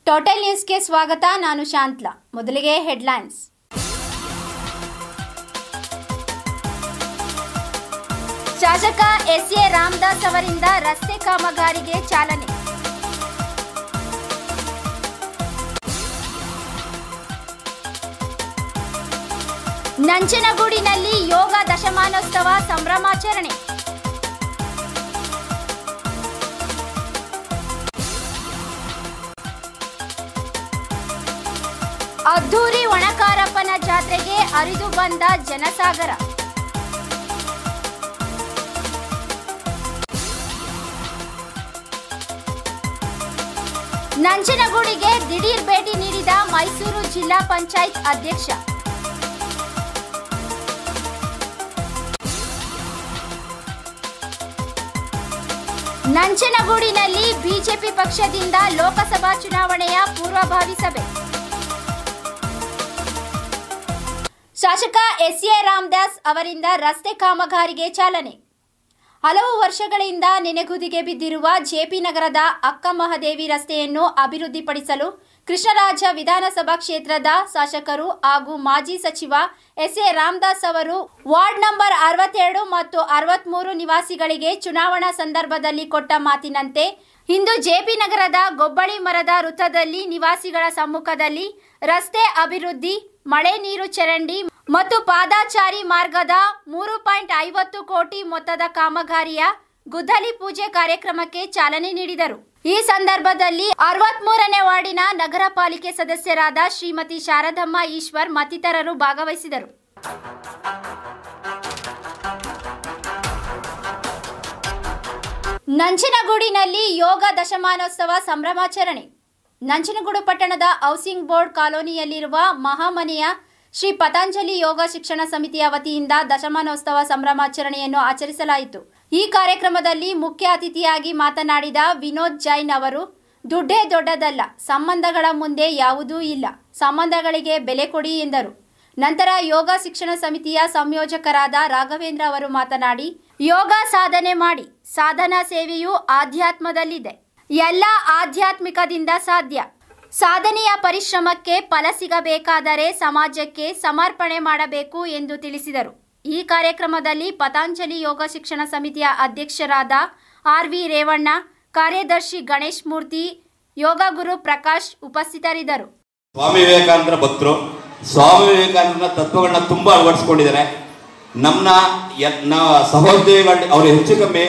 total ನ್ಯೂಸ್ಗೆ ಸ್ವಾಗತ ನಾನು ಶಾಂತ್ಲಾ ಮೊದಲಿಗೆ ಹೆಡ್ಲೈನ್ಸ್ ಶಾಸಕ ಎಸ್ ಎ ರಾಮದಾಸ್ ಅವರಿಂದ ರಸ್ತೆ ಕಾಮಗಾರಿಗೆ ಚಾಲನೆ ನಂಜನಗೂಡಿನಲ್ಲಿ ಯೋಗ ದಶಮಾನೋತ್ಸವ ಸಂಭ್ರಮಾಚರಣೆ ಅದ್ದೂರಿ ಒಣಕಾರಪ್ಪನ ಜಾತ್ರೆಗೆ ಅರಿದು ಬಂದ ಜನಸಾಗರ ನಂಜನಗೂಡಿಗೆ ದಿಢೀರ್ ಭೇಟಿ ನೀಡಿದ ಮೈಸೂರು ಜಿಲ್ಲಾ ಪಂಚಾಯತ್ ಅಧ್ಯಕ್ಷ ನಂಜನಗೂಡಿನಲ್ಲಿ ಬಿಜೆಪಿ ಪಕ್ಷದಿಂದ ಲೋಕಸಭಾ ಚುನಾವಣೆಯ ಪೂರ್ವಭಾವಿ ಸಭೆ ಶಾಸಕ ಎಸ್ ಎ ರಾಮದಾಸ್ ಅವರಿಂದ ರಸ್ತೆ ಕಾಮಗಾರಿಗೆ ಚಾಲನೆ ಹಲವು ವರ್ಷಗಳಿಂದ ನೆನೆಗುದಿಗೆ ಬಿದ್ದಿರುವ ಜೆಪಿ ನಗರದ ಅಕ್ಕಮಹದೇವಿ ರಸ್ತೆಯನ್ನು ಅಭಿವೃದ್ಧಿಪಡಿಸಲು ಕೃಷ್ಣರಾಜ ವಿಧಾನಸಭಾ ಕ್ಷೇತ್ರದ ಶಾಸಕರು ಹಾಗೂ ಮಾಜಿ ಸಚಿವ ಎಸ್ ಎ ರಾಮದಾಸ್ ಅವರು ವಾರ್ಡ್ ನಂಬರ್ ಅರವತ್ತೆರಡು ಮತ್ತು ಅರವತ್ಮೂರು ನಿವಾಸಿಗಳಿಗೆ ಚುನಾವಣಾ ಸಂದರ್ಭದಲ್ಲಿ ಕೊಟ್ಟ ಮಾತಿನಂತೆ ಇಂದು ಜೆಪಿ ನಗರದ ಗೊಬ್ಬಳಿ ಮರದ ವೃತ್ತದಲ್ಲಿ ನಿವಾಸಿಗಳ ಸಮ್ಮುಖದಲ್ಲಿ ರಸ್ತೆ ಅಭಿವೃದ್ಧಿ ಮಳೆ ನೀರು ಚರಂಡಿ ಮತ್ತು ಪಾದಾಚಾರಿ ಮಾರ್ಗದ ಮೂರು ಪಾಯಿಂಟ್ ಐವತ್ತು ಕೋಟಿ ಮೊತ್ತದ ಕಾಮಗಾರಿಯ ಗುದ್ದಲಿ ಪೂಜೆ ಕಾರ್ಯಕ್ರಮಕ್ಕೆ ಚಾಲನೆ ನೀಡಿದರು ಈ ಸಂದರ್ಭದಲ್ಲಿ ಅರವತ್ಮೂರನೇ ವಾರ್ಡಿನ ನಗರ ಪಾಲಿಕೆ ಸದಸ್ಯರಾದ ಶ್ರೀಮತಿ ಶಾರದಮ್ಮ ಈಶ್ವರ್ ಮತ್ತಿತರರು ಭಾಗವಹಿಸಿದರು ನಂಜನಗೂಡಿನಲ್ಲಿ ಯೋಗ ದಶಮಾನೋತ್ಸವ ಸಂಭ್ರಮಾಚರಣೆ ನಂಜನಗೂಡು ಪಟ್ಟಣದ ಹೌಸಿಂಗ್ ಬೋರ್ಡ್ ಕಾಲೋನಿಯಲ್ಲಿರುವ ಮಹಾಮನೆಯ ಶ್ರೀ ಪತಂಜಲಿ ಯೋಗ ಶಿಕ್ಷಣ ಸಮಿತಿಯ ವತಿಯಿಂದ ದಶಮಾನೋತ್ಸವ ಸಂಭ್ರಮಾಚರಣೆಯನ್ನು ಆಚರಿಸಲಾಯಿತು ಈ ಕಾರ್ಯಕ್ರಮದಲ್ಲಿ ಮುಖ್ಯ ಅತಿಥಿಯಾಗಿ ಮಾತನಾಡಿದ ವಿನೋದ್ ಜೈನ್ ಅವರು ದುಡ್ಡೇ ದೊಡ್ಡದಲ್ಲ ಸಂಬಂಧಗಳ ಮುಂದೆ ಯಾವುದೂ ಇಲ್ಲ ಸಂಬಂಧಗಳಿಗೆ ಬೆಲೆ ಕೊಡಿ ಎಂದರು ನಂತರ ಯೋಗ ಶಿಕ್ಷಣ ಸಮಿತಿಯ ಸಂಯೋಜಕರಾದ ರಾಘವೇಂದ್ರ ಅವರು ಮಾತನಾಡಿ ಯೋಗ ಸಾಧನೆ ಮಾಡಿ ಸಾಧನಾ ಸೇವೆಯು ಆಧ್ಯಾತ್ಮದಲ್ಲಿದೆ ಎಲ್ಲ ಆಧ್ಯಾತ್ಮಿಕದಿಂದ ಸಾಧ್ಯ ಸಾಧನೆಯ ಪರಿಶ್ರಮಕ್ಕೆ ಫಲ ಸಿಗಬೇಕಾದರೆ ಸಮಾಜಕ್ಕೆ ಸಮರ್ಪಣೆ ಮಾಡಬೇಕು ಎಂದು ತಿಳಿಸಿದರು ಈ ಕಾರ್ಯಕ್ರಮದಲ್ಲಿ ಪತಾಂಜಲಿ ಯೋಗ ಶಿಕ್ಷಣ ಸಮಿತಿಯ ಅಧ್ಯಕ್ಷರಾದ ಆರ್ ವಿ ರೇವಣ್ಣ ಕಾರ್ಯದರ್ಶಿ ಗಣೇಶ್ ಮೂರ್ತಿ ಯೋಗ ಗುರು ಪ್ರಕಾಶ್ ಉಪಸ್ಥಿತರಿದ್ದರು ಸ್ವಾಮಿ ವಿವೇಕಾನಂದರ ಭಕ್ತರು ಸ್ವಾಮಿ ವಿವೇಕಾನಂದರ ತತ್ವಗಳನ್ನ ತುಂಬಾ ಅಳವಡಿಸ್ಕೊಂಡಿದ್ದಾರೆ ನಮ್ಮನ್ನ ಎಲ್- ನಾ ಸಹೋದ್ಯೋಗಿಗಳ ಅವರು ಹೆಚ್ಚು ಕಮ್ಮಿ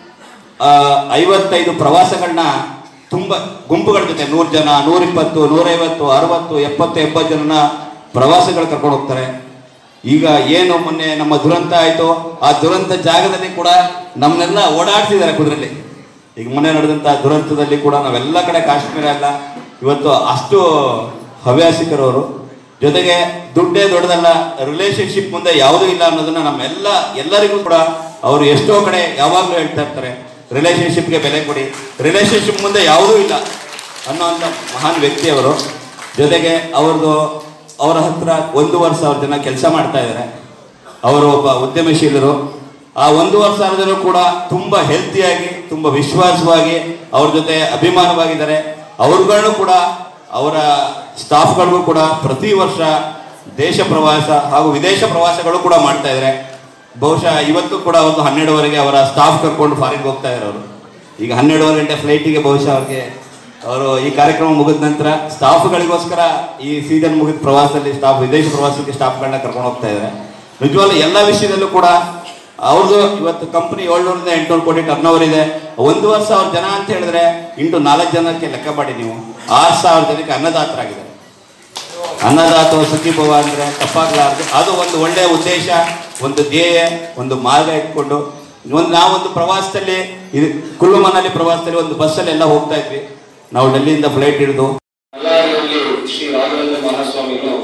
ಆ, ಐವತ್ತೈದು ಪ್ರವಾಸಗಳನ್ನ ತುಂಬ ಗುಂಪುಗಳ ಜೊತೆ ನೂರು ಜನ ನೂರಿಪ್ಪತ್ತು ನೂರೈವತ್ತು ಅರವತ್ತು ಎಪ್ಪತ್ತು ಎಂಬತ್ತು ಜನನ ಪ್ರವಾಸಗಳು ಕರ್ಕೊಂಡು ಹೋಗ್ತಾರೆ ಈಗ ಏನು ಮೊನ್ನೆ ನಮ್ಮ ದುರಂತ ಆಯಿತು ಆ ದುರಂತ ಜಾಗದಲ್ಲಿ ಕೂಡ ನಮ್ಮನ್ನೆಲ್ಲ ಓಡಾಡ್ತಿದ್ದಾರೆ ಕುದುರೆಲಿ ಈಗ ಮೊನ್ನೆ ನಡೆದಂತ ದುರಂತದಲ್ಲಿ ಕೂಡ ನಾವೆಲ್ಲ ಕಡೆ ಕಾಶ್ಮೀರ ಎಲ್ಲ ಇವತ್ತು ಅಷ್ಟು ಹವ್ಯಾಸಿಕರು ಅವರು ಜೊತೆಗೆ ದುಡ್ಡೇ ದೊಡ್ಡದಲ್ಲ ರಿಲೇಶನ್ಶಿಪ್ ಮುಂದೆ ಯಾವುದೂ ಇಲ್ಲ ಅನ್ನೋದನ್ನ ನಮ್ಮೆಲ್ಲ ಎಲ್ಲರಿಗೂ ಕೂಡ ಅವರು ಎಷ್ಟೋ ಕಡೆ ಯಾವಾಗಲೂ ಹೇಳ್ತಾ ಇರ್ತಾರೆ ರಿಲೇಶನ್ಶಿಪ್ಗೆ ಬೆಲೆ ಕೊಡಿ ರಿಲೇಶನ್ಶಿಪ್ ಮುಂದೆ ಯಾವುದೂ ಇಲ್ಲ ಅನ್ನೋಂಥ ಮಹಾನ್ ವ್ಯಕ್ತಿ ಅವರು ಜೊತೆಗೆ ಅವ್ರದ್ದು ಅವರ ಹತ್ರ ಒಂದೂವರೆ ಸಾವಿರ ಜನ ಕೆಲಸ ಮಾಡ್ತಾ ಇದ್ದಾರೆ ಅವರು ಒಬ್ಬ ಉದ್ಯಮಶೀಲರು ಆ ಒಂದೂವರೆ ಸಾವಿರ ಜನ ಕೂಡ ತುಂಬಾ ಹೆಲ್ತಿಯಾಗಿ ತುಂಬಾ ವಿಶ್ವಾಸವಾಗಿ ಅವ್ರ ಜೊತೆ ಅಭಿಮಾನವಾಗಿದ್ದಾರೆ ಅವ್ರುಗಳನ್ನು ಕೂಡ ಅವರ ಸ್ಟಾಫ್ಗಳಿಗೂ ಕೂಡ ಪ್ರತಿ ವರ್ಷ ದೇಶ ಪ್ರವಾಸ ಹಾಗೂ ವಿದೇಶ ಪ್ರವಾಸಗಳು ಕೂಡ ಮಾಡ್ತಾ ಇದ್ದಾರೆ ಬಹುಶಃ ಇವತ್ತು ಕೂಡ ಒಂದು ಹನ್ನೆರಡುವರೆಗೆ ಅವರ ಸ್ಟಾಫ್ ಕರ್ಕೊಂಡು ಫಾರಿನ್ಗೆ ಹೋಗ್ತಾ ಇದ್ದಾರೆ ಅವರು ಈಗ ಹನ್ನೆರಡುವರೆ ಗಂಟೆ ಫ್ಲೈಟಿಗೆ ಬಹುಶಃ ಅವ್ರಿಗೆ ಅವರು ಈ ಕಾರ್ಯಕ್ರಮ ಮುಗಿದ ನಂತರ ಸ್ಟಾಫ್ಗಳಿಗೋಸ್ಕರ ಈ ಸೀಸನ್ ಮುಗಿದ ಪ್ರವಾಸದಲ್ಲಿ ಸ್ಟಾಫ್ ವಿದೇಶ ಪ್ರವಾಸಕ್ಕೆ ಸ್ಟಾಫ್ಗಳನ್ನ ಕರ್ಕೊಂಡು ಹೋಗ್ತಾ ಇದ್ದಾರೆ ನಿಜವಾಗ್ಲೂ ಎಲ್ಲ ವಿಷಯದಲ್ಲೂ ಕೂಡ ಅವ್ರದ್ದು ಇವತ್ತು ಕಂಪನಿ ಏಳ್ನೂರಿಂದ ಎಂಟುನೂರು ಕೋಟಿ ಟರ್ನ್ ಓವರ್ ಇದೆ ಒಂದೂವರೆ ಸಾವಿರ ಜನ ಅಂತ ಹೇಳಿದ್ರೆ ಇಂಟು ನಾಲ್ಕು ಜನಕ್ಕೆ ಲೆಕ್ಕ ಮಾಡಿ ನೀವು ಆರು ಸಾವಿರ ಜನಕ್ಕೆ ಅನ್ನದಾತರಾಗಿದ್ದಾರೆ ಅನ್ನದಾತ ಸುಖಿ ಭವ ಅಂದ್ರೆ ತಪ್ಪಾಗ್ಲಾರ್ದು ಅದು ಒಂದು ಒಳ್ಳೆಯ ಉದ್ದೇಶ ಒಂದು ಧ್ಯೇಯ ಒಂದು ಮಾರ್ಗ ಇಟ್ಕೊಂಡು ಒಂದು ನಾವೊಂದು ಪ್ರವಾಸದಲ್ಲಿ ಇದು ಕುಲ್ಲು ಮನಾಲಿ ಪ್ರವಾಸದಲ್ಲಿ ಒಂದು ಬಸ್ಸಲ್ಲಿ ಎಲ್ಲ ಹೋಗ್ತಾ ಇದ್ವಿ ನಾವು ಡೆಲ್ಲಿಯಿಂದ ಫ್ಲೈಟ್ ಹಿಡಿದು ಬಳ್ಳಾರಿಯಲ್ಲಿ ಶ್ರೀ ರಾಘವೇಂದ್ರ ಮಹಾಸ್ವಾಮಿಗಳು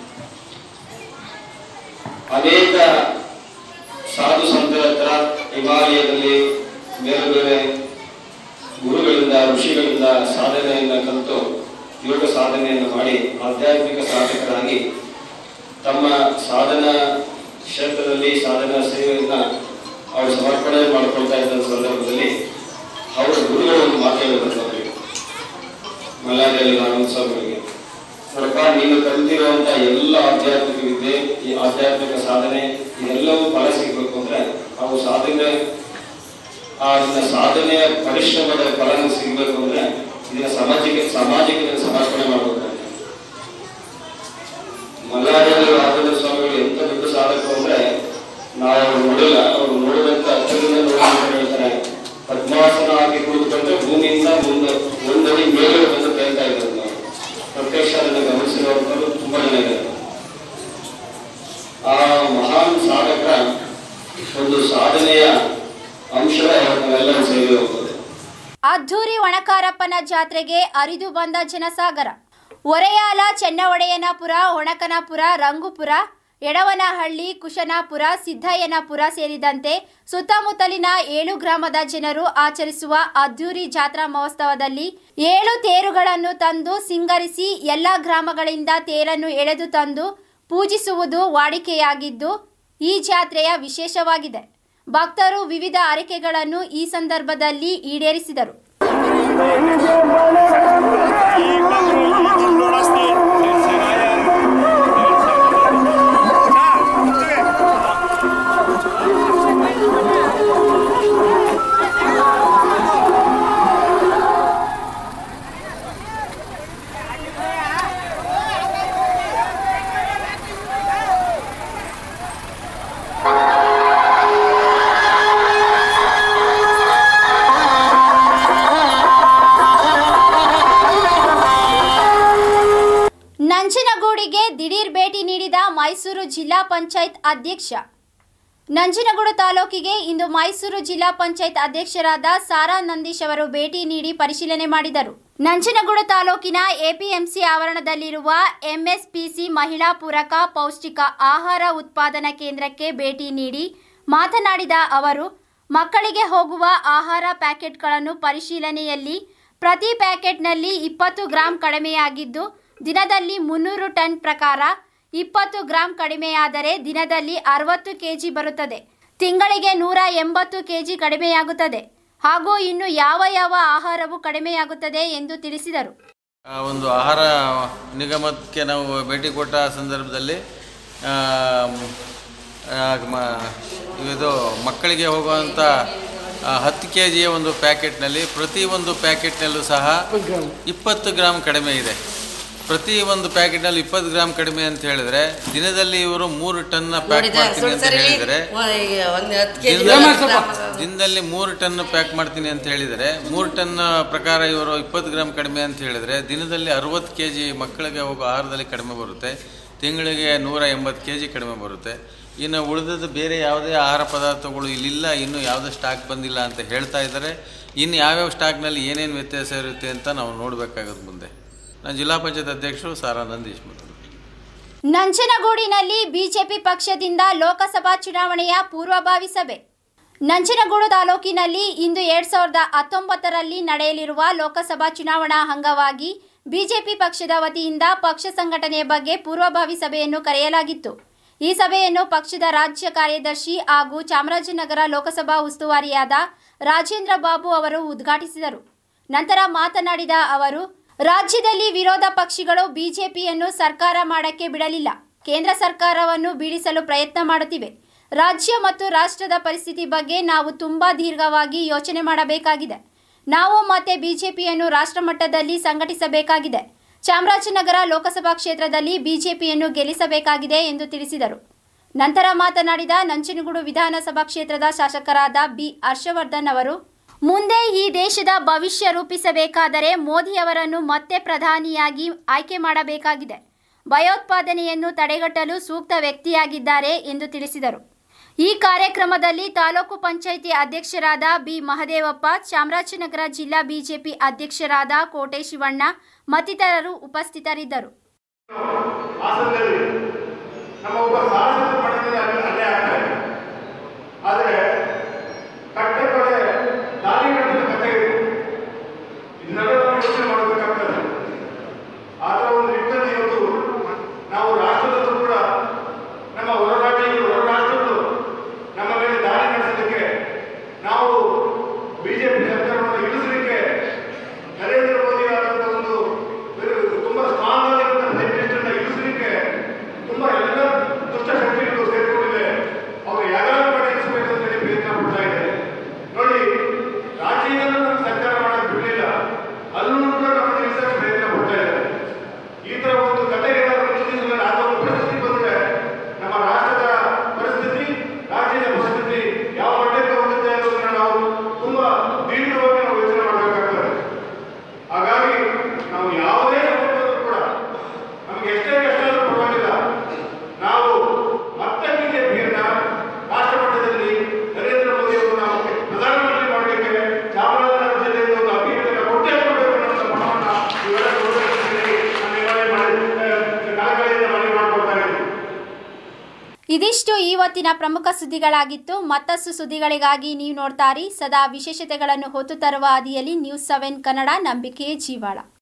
ಅನೇಕ ಸಾಧು ಸಂತರ ಹತ್ರ ಹಿಮಾಲಯದಲ್ಲಿ ಬೇರೆ ಬೇರೆ ಗುರುಗಳಿಂದ ಋಷಿಗಳಿಂದ ಸಾಧನೆಯನ್ನು ಕಲಿತು ಯೋಗ ಸಾಧನೆಯನ್ನು ಮಾಡಿ ಆಧ್ಯಾತ್ಮಿಕ ಸಾಧಕರಾಗಿ ತಮ್ಮ ಸಾಧನಾ ಕ್ಷೇತ್ರದಲ್ಲಿ ಸಾಧನಾ ಸೇವೆಯನ್ನ ಅವರು ಸಮರ್ಪಣೆ ಮಾಡಿಕೊಳ್ತಾ ಇದ್ದ ಸಂದರ್ಭದಲ್ಲಿ ಅವರ ಗುರುಗಳು ಒಂದು ಮಾತು ಹೇಳಿದ್ರು ಅವರಿಗೆ ಮಲ್ಲಾರಿ ಮಲ್ಲಾರಿಯಲ್ಲಿ ನಾರಾಯಣಸ್ವಾಮಿಗಳಿಗೆ ನೋಡಪ್ಪ ನೀನು ಕಲಿತಿರುವಂತ ಎಲ್ಲ ಆಧ್ಯಾತ್ಮಿಕ ವಿದ್ಯೆ ಈ ಆಧ್ಯಾತ್ಮಿಕ ಸಾಧನೆ ಇದೆಲ್ಲವೂ ಫಲ ಸಿಗ್ಬೇಕು ಅಂದ್ರೆ ನಾವು ಸಾಧನೆ ಆ ಇದನ್ನ ಸಾಧನೆಯ ಪರಿಶ್ರಮದ ಫಲ ಸಿಗ್ಬೇಕು ಅಂದ್ರೆ ಇದನ್ನ ಸಮಾಜಕ್ಕೆ ಸಮಾಜಕ್ಕೆ ಇದನ್ನ ಸಮರ್ಪಣೆ ಮಾಡಬೇಕಾಗುತ್ತೆ ಮಲ್ಲಾರಿಯಲ್ಲಿ ರಾಘವೇಂದ್ರ ಸ್ವಾಮಿಗಳು ಎಂತ ದೊಡ್ಡ ಸಾಧಕರು ಅಂದ್ರೆ ನಾವು ಅವ್ರು ನೋಡಿಲ್ಲ ಅವ್ರು ನೋಡಿದಂತ ಅಚ್ಚರಿಂದ ನೋಡಿದಂತ ಹೇಳ್ತಾರೆ ಪದ್ಮಾಸನ ಆಗಿ ಕೂತ್ಕೊಂಡ್ರೆ ಭೂಮಿಯಿಂದ ಮುಂದೆ ಒಂದಡಿ ಮೇಲೆ ಬಂದು ಕೇಳ್ತಾ ಇದ್ದಾರೆ ನಾವು ಪ್ರತ್ಯಕ್ಷ ಅದನ್ನು ಗಮನಿಸಿರುವಂತರು ತುಂಬಾ ಜನ ಇದ್ದಾರೆ ಆ ಮಹಾನ್ ಸಾಧಕರ ಒಂದು ಸಾಧನೆಯ ಅಂಶ ನಾವೆಲ್ಲ ಸೇರಿ ಹೋಗ್ತದೆ ಅದ್ಧೂರಿ ಒಣಕಾರಪ್ಪನ ಜಾತ್ರೆಗೆ ಅರಿದು ಬಂದ ಜನಸಾಗರ ಒರೆಯಾಲ ಚೆನ್ನಒಡೆಯನಪುರ ಒಣಕನಪುರ ರಂಗುಪುರ ಎಡವನಹಳ್ಳಿ ಕುಶನಾಪುರ ಸಿದ್ದಯ್ಯನಪುರ ಸೇರಿದಂತೆ ಸುತ್ತಮುತ್ತಲಿನ ಏಳು ಗ್ರಾಮದ ಜನರು ಆಚರಿಸುವ ಅದ್ಧೂರಿ ಜಾತ್ರಾ ಮಹೋತ್ಸವದಲ್ಲಿ ಏಳು ತೇರುಗಳನ್ನು ತಂದು ಸಿಂಗರಿಸಿ ಎಲ್ಲ ಗ್ರಾಮಗಳಿಂದ ತೇರನ್ನು ಎಳೆದು ತಂದು ಪೂಜಿಸುವುದು ವಾಡಿಕೆಯಾಗಿದ್ದು ಈ ಜಾತ್ರೆಯ ವಿಶೇಷವಾಗಿದೆ ಭಕ್ತರು ವಿವಿಧ ಅರಿಕೆಗಳನ್ನು ಈ ಸಂದರ್ಭದಲ್ಲಿ ಈಡೇರಿಸಿದರು ನಂಜನಗೂಡಿಗೆ ದಿಢೀರ್ ಭೇಟಿ ನೀಡಿದ ಮೈಸೂರು ಜಿಲ್ಲಾ ಪಂಚಾಯತ್ ಅಧ್ಯಕ್ಷ ನಂಜನಗೂಡು ತಾಲೂಕಿಗೆ ಇಂದು ಮೈಸೂರು ಜಿಲ್ಲಾ ಪಂಚಾಯತ್ ಅಧ್ಯಕ್ಷರಾದ ಸಾರಾ ನಂದೀಶ್ ಅವರು ಭೇಟಿ ನೀಡಿ ಪರಿಶೀಲನೆ ಮಾಡಿದರು ನಂಜನಗೂಡು ತಾಲೂಕಿನ ಎಪಿಎಂಸಿ ಆವರಣದಲ್ಲಿರುವ ಎಂಎಸ್ಪಿಸಿ ಮಹಿಳಾ ಪೂರಕ ಪೌಷ್ಟಿಕ ಆಹಾರ ಉತ್ಪಾದನಾ ಕೇಂದ್ರಕ್ಕೆ ಭೇಟಿ ನೀಡಿ ಮಾತನಾಡಿದ ಅವರು ಮಕ್ಕಳಿಗೆ ಹೋಗುವ ಆಹಾರ ಪ್ಯಾಕೆಟ್ಗಳನ್ನು ಪರಿಶೀಲನೆಯಲ್ಲಿ ಪ್ರತಿ ಪ್ಯಾಕೆಟ್ನಲ್ಲಿ ಇಪ್ಪತ್ತು ಗ್ರಾಂ ಕಡಿಮೆಯಾಗಿದ್ದು ದಿನದಲ್ಲಿ ಮುನ್ನೂರು ಟನ್ ಪ್ರಕಾರ ಇಪ್ಪತ್ತು ಗ್ರಾಂ ಕಡಿಮೆಯಾದರೆ ದಿನದಲ್ಲಿ ಅರವತ್ತು ಕೆಜಿ ಬರುತ್ತದೆ ತಿಂಗಳಿಗೆ ನೂರ ಎಂಬತ್ತು ಕೆಜಿ ಕಡಿಮೆಯಾಗುತ್ತದೆ ಹಾಗೂ ಇನ್ನು ಯಾವ ಯಾವ ಆಹಾರವು ಕಡಿಮೆಯಾಗುತ್ತದೆ ಎಂದು ತಿಳಿಸಿದರು ಆ ಒಂದು ಆಹಾರ ನಿಗಮಕ್ಕೆ ನಾವು ಭೇಟಿ ಕೊಟ್ಟ ಸಂದರ್ಭದಲ್ಲಿ ಆ, ಮ್, ಆ, ಮ- ಇದು ಮಕ್ಕಳಿಗೆ ಹೋಗುವಂಥ ಆ, ಹತ್ತು ಕೆ ಜಿಯ ಒಂದು ಪ್ಯಾಕೆಟ್ನಲ್ಲಿ ಪ್ರತಿ ಒಂದು ಪ್ಯಾಕೆಟ್ನಲ್ಲೂ ಸಹ ಇಪ್ಪತ್ತು ಗ್ರಾಮ್ ಕಡಿಮೆ ಇದೆ ಪ್ರತಿ ಒಂದು ಪ್ಯಾಕೆಟ್ನಲ್ಲಿ ಇಪ್ಪತ್ತು ಗ್ರಾಮ್ ಕಡಿಮೆ ಅಂತ ಹೇಳಿದ್ರೆ ದಿನದಲ್ಲಿ ಇವರು ಮೂರು ಟನ್ ಪ್ಯಾಕ್ ಮಾಡ್ತೀನಿ ಅಂತ ಹೇಳಿದರೆ ಒಂದು ಹತ್ತು ಕೆ ಜಿ ದಿನದಲ್ಲಿ ದಿನದಲ್ಲಿ ಮೂರು ಟನ್ ಪ್ಯಾಕ್ ಮಾಡ್ತೀನಿ ಅಂತ ಹೇಳಿದರೆ ಮೂರು ಟನ್ ಪ್ರಕಾರ ಇವರು ಇಪ್ಪತ್ತು ಗ್ರಾಮ್ ಕಡಿಮೆ ಅಂತ ಹೇಳಿದರೆ ದಿನದಲ್ಲಿ ಅರವತ್ತು ಕೆ ಜಿ ಮಕ್ಕಳಿಗೆ ಹೋಗೋ ಆಹಾರದಲ್ಲಿ ಕಡಿಮೆ ಬರುತ್ತೆ ತಿಂಗಳಿಗೆ ನೂರ ಎಂಬತ್ತು ಕೆ ಜಿ ಕಡಿಮೆ ಬರುತ್ತೆ ಇನ್ನು ಉಳಿದದ್ದು ಬೇರೆ ಯಾವುದೇ ಆಹಾರ ಪದಾರ್ಥಗಳು ಇಲ್ಲಿಲ್ಲ ಇನ್ನೂ ಯಾವುದೇ ಸ್ಟಾಕ್ ಬಂದಿಲ್ಲ ಅಂತ ಹೇಳ್ತಾ ಇದ್ದಾರೆ ಇನ್ನು ಯಾವ್ಯಾವ ಸ್ಟಾಕ್ನಲ್ಲಿ ಏನೇನು ವ್ಯತ್ಯಾಸ ಇರುತ್ತೆ ಅಂತ ನಾವು ನೋಡಬೇಕಾಗುತ್ತೆ ಮುಂದೆ ನಾನು ಜಿಲ್ಲಾ ಪಂಚಾಯತ್ ಅಧ್ಯಕ್ಷರು ಸಾರಾ ನಂದೀಶ್ ಮಾತಾಡೋದು ನಂಜನಗೂಡಿನಲ್ಲಿ ಬಿಜೆಪಿ ಪಕ್ಷದಿಂದ ಲೋಕಸಭಾ ಚುನಾವಣೆಯ ಪೂರ್ವಭಾವಿ ಸಭೆ ನಂಜನಗೂಡು ತಾಲೂಕಿನಲ್ಲಿ ಇಂದು ಎರಡ್ ಸಾವಿರದ ಹತ್ತೊಂಬತ್ತರಲ್ಲಿ ನಡೆಯಲಿರುವ ಲೋಕಸಭಾ ಚುನಾವಣಾ ಅಂಗವಾಗಿ ಬಿಜೆಪಿ ಪಕ್ಷದ ವತಿಯಿಂದ ಪಕ್ಷ ಸಂಘಟನೆಯ ಬಗ್ಗೆ ಪೂರ್ವಭಾವಿ ಸಭೆಯನ್ನು ಕರೆಯಲಾಗಿತ್ತು ಈ ಸಭೆಯನ್ನು ಪಕ್ಷದ ರಾಜ್ಯ ಕಾರ್ಯದರ್ಶಿ ಹಾಗೂ ಚಾಮರಾಜನಗರ ಲೋಕಸಭಾ ಉಸ್ತುವಾರಿಯಾದ ರಾಜೇಂದ್ರ ಬಾಬು ಅವರು ಉದ್ಘಾಟಿಸಿದರು ನಂತರ ಮಾತನಾಡಿದ ಅವರು ರಾಜ್ಯದಲ್ಲಿ ವಿರೋಧ ಪಕ್ಷಗಳು ಬಿಜೆಪಿಯನ್ನು ಸರ್ಕಾರ ಮಾಡಕ್ಕೆ ಬಿಡಲಿಲ್ಲ ಕೇಂದ್ರ ಸರ್ಕಾರವನ್ನು ಬೀಳಿಸಲು ಪ್ರಯತ್ನ ಮಾಡುತ್ತಿವೆ ರಾಜ್ಯ ಮತ್ತು ರಾಷ್ಟ್ರದ ಪರಿಸ್ಥಿತಿ ಬಗ್ಗೆ ನಾವು ತುಂಬಾ ದೀರ್ಘವಾಗಿ ಯೋಚನೆ ಮಾಡಬೇಕಾಗಿದೆ ನಾವು ಮತ್ತೆ ಬಿಜೆಪಿಯನ್ನು ರಾಷ್ಟ್ರ ಮಟ್ಟದಲ್ಲಿ ಸಂಘಟಿಸಬೇಕಾಗಿದೆ ಚಾಮರಾಜನಗರ ಲೋಕಸಭಾ ಕ್ಷೇತ್ರದಲ್ಲಿ ಬಿಜೆಪಿಯನ್ನು ಗೆಲ್ಲಿಸಬೇಕಾಗಿದೆ ಎಂದು ತಿಳಿಸಿದರು ನಂತರ ಮಾತನಾಡಿದ ನಂಜನಗೂಡು ವಿಧಾನಸಭಾ ಕ್ಷೇತ್ರದ ಶಾಸಕರಾದ ಬಿ ಹರ್ಷವರ್ಧನ್ ಅವರು ಮುಂದೆ ಈ ದೇಶದ ಭವಿಷ್ಯ ರೂಪಿಸಬೇಕಾದರೆ ಮೋದಿಯವರನ್ನು ಮತ್ತೆ ಪ್ರಧಾನಿಯಾಗಿ ಆಯ್ಕೆ ಮಾಡಬೇಕಾಗಿದೆ ಭಯೋತ್ಪಾದನೆಯನ್ನು ತಡೆಗಟ್ಟಲು ಸೂಕ್ತ ವ್ಯಕ್ತಿಯಾಗಿದ್ದಾರೆ ಎಂದು ತಿಳಿಸಿದರು ಈ ಕಾರ್ಯಕ್ರಮದಲ್ಲಿ ತಾಲೂಕು ಪಂಚಾಯಿತಿ ಅಧ್ಯಕ್ಷರಾದ ಬಿ ಮಹದೇವಪ್ಪ ಚಾಮರಾಜನಗರ ಜಿಲ್ಲಾ ಬಿಜೆಪಿ ಅಧ್ಯಕ್ಷರಾದ ಕೋಟೆ ಶಿವಣ್ಣ ಮತ್ತಿತರರು ಉಪಸ್ಥಿತರಿದ್ದರು ಹಾಸನದಲ್ಲಿ ನಮ್ಮ ಒಬ್ಬ ಸಾಹಸಿಕ ಮಟ್ಟದಲ್ಲಿ ಅಲ್ಲಿ ಅಲ್ಲೇ ಆಗ್ತಾರೆ ಆದರೆ ಕಟ್ಟೆ ಕಡೆ ದಾರಿ ಕಟ್ಟಿದ ಕಥೆ ಇದೆ ಇದನ್ನೆಲ್ಲ ನಾವು ಯೋಚನೆ ಮಾಡಬೇಕಾಗ್ತದೆ ಆ ಥರ ಒಂದು ನಿಟ್ಟಿನಲ್ಲಿ ಇವತ್ತು ನಾವು ರಾಷ್ಟ್ರದಲ್ಲೂ ಕೂಡ ನಮ್ಮ ಹೊರ ರಾಜ್ಯಗಳು ಹೊರ ರಾಷ್ಟ್ರಗಳು ನಮ್ಮ ಮೇಲೆ ದಾಳಿ ನಡೆಸಲಿಕ್ಕೆ ನಾವು ಬಿಜೆಪಿ ಸರ್ಕಾರವನ್ನು ಇಳಿಸಲಿಕ್ಕೆ ನರೇಂದ್ರ ಮೋದಿ ಆದಂಥ ಒಂದು ಇದಿಷ್ಟು ಇವತ್ತಿನ ಪ್ರಮುಖ ಸುದ್ದಿಗಳಾಗಿತ್ತು ಮತ್ತಷ್ಟು ಸುದ್ದಿಗಳಿಗಾಗಿ ನೀವು ನೋಡ್ತಾರಿ ಸದಾ ವಿಶೇಷತೆಗಳನ್ನು ಹೊತ್ತು ತರುವ ಹಾದಿಯಲ್ಲಿ ನ್ಯೂಸ್ ಸೆವೆನ್ ಕನ್ನಡ ನಂಬಿಕೆ ಜೀವಾಳ